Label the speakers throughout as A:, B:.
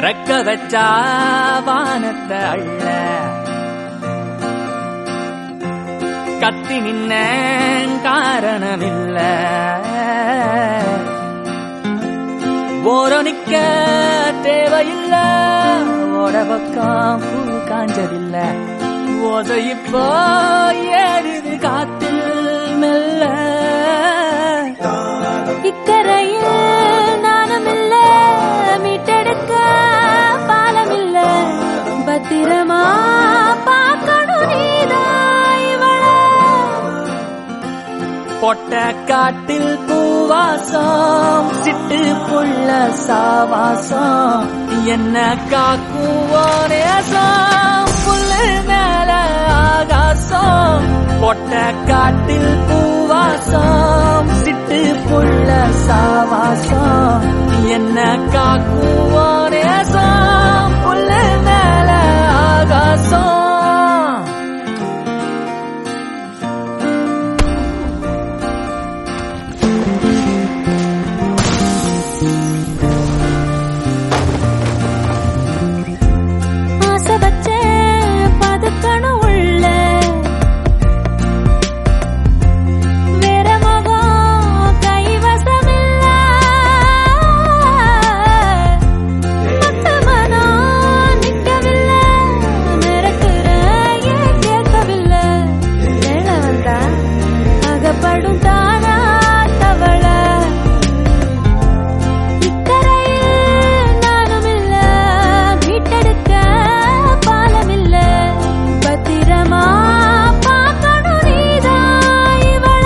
A: ரெக்க வச்சா வானத்தை அள்ள கத்தி நின்ன காரணமில்ல ஓரோ நிக்க தேவையில்ல ஓட பக்கம் பூ காஞ்சதில்ல ஓசை இப்போ ஏறுது காத்தில் மெல்ல
B: இக்கரையில் நானும் இல்ல மீட்டெடுக்க பாலம் இல்ல பத்திரமா பார்க்கணும் நீதான் இவள
A: பொட்ட காட்டில் பூவாசம் சிட்டு புள்ள சாவாசம் என்ன காக்கும் நேசம் புல்லு மேல ஆகாசம் பொட்ட காட்டில் பூவாசம் சிட்டு புள்ள சாவாசம் என்ன காக்கும் நேசம் புல்லு மேல ஆகாசம்
B: ஆசை வச்ச பதுக்கணும் உள்ள வேற முகம் கைவசமில்ல மத்த மனம் நிக்கவில்லை மிரட்டுற ஏன் கேட்கவில்லை வேலை வந்தா அகப்படும் தானா தவளை இக்கரையில் நானும் இல்ல மீட்டெடுக்க பாலம் இல்ல பத்திரமா பார்க்கணும் நீதான் இவள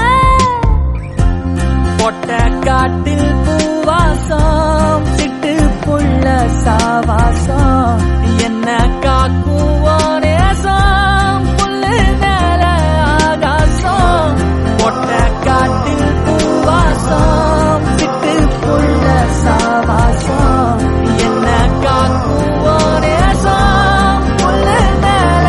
A: பொட்ட காட்டில் பூவாசம் சிட்டு புள்ள சாவாசம் என்ன காக்கும் நேசம் புல்லு மேல ஆகாசம் பொட்ட காட்டில் பூவாசம் சிட்டு புள்ள சாவாசம் என்ன காக்கும் நேசம் புல்லு மேல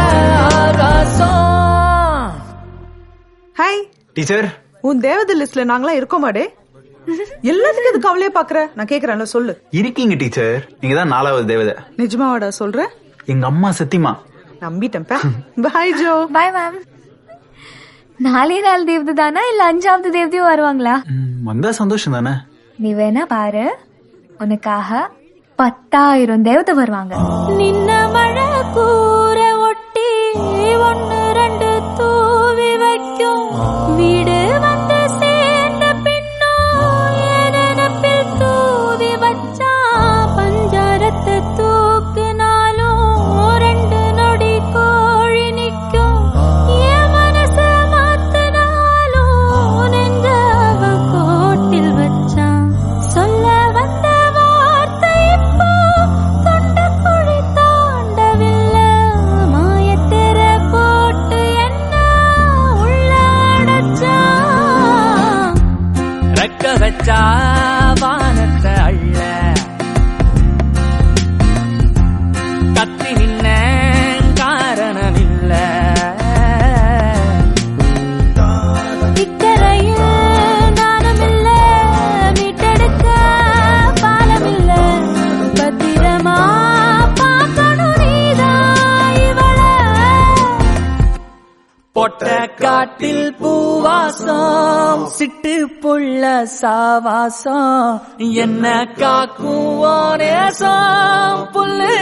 A: ஆகாசம்
C: ஹாய்
D: டீச்சர்
C: உன் தேவதை லிஸ்ட்ல நாங்களாம் இருக்கோமாடே எல்லாத்துக்கும் இது கவலையே பாக்குற நான் கேக்குறேன்ல சொல்லு
D: இருக்கீங்க டீச்சர் நீங்க தான் நாலாவது தேவதை
C: நிஜமாவாடா சொல்ற
D: எங்க அம்மா சத்தியமா
C: நம்பிட்டேன் பாய் ஜோ
E: பாய் மேம் நாலே நாள் தேவதை தானா இல்ல அஞ்சாவது தேவதையும் வருவாங்களா
D: ம், வந்தா சந்தோஷம் தானே
E: நீ வேணா பாரு உனக்காக பத்தாயிரம் தேவதை வருவாங்க
B: நின்ன மழை கூற ஒட்டி ஒன்னு ரெண்டு தூவி வைக்கும் வீடு வந்து சேர்ந்த பின்னும் என் நினப்பில் தூவி வச்சா பஞ்சாரத்தை தூக்குனாலும் ரெண்டு நொடி கோழி நிக்கும் என் மனச மாத்தினாலும் நெஞ்ச அவன் கோட்டில் வச்சான் சொல்ல வந்த வார்த்தை இப்போ தொண்ட குழி தாண்டவில்லை மாயத்திர போட்டு என்ன உள்ள அடைச்சான்
A: ரெக்க வச்சா வானத்தை அள்ள கத்தி நின்ன காரணமில்ல
B: இக்கரையில் நானும் இல்ல மீட்டெடுக்க பாலம் இல்ல பத்திரமா பார்க்கணும் நீதான் இவள
A: பொட்ட காட்டில் பூவாசம் சிட்டு புள்ள சாவாசம் என்ன காக்கும் நேசம் புல்லு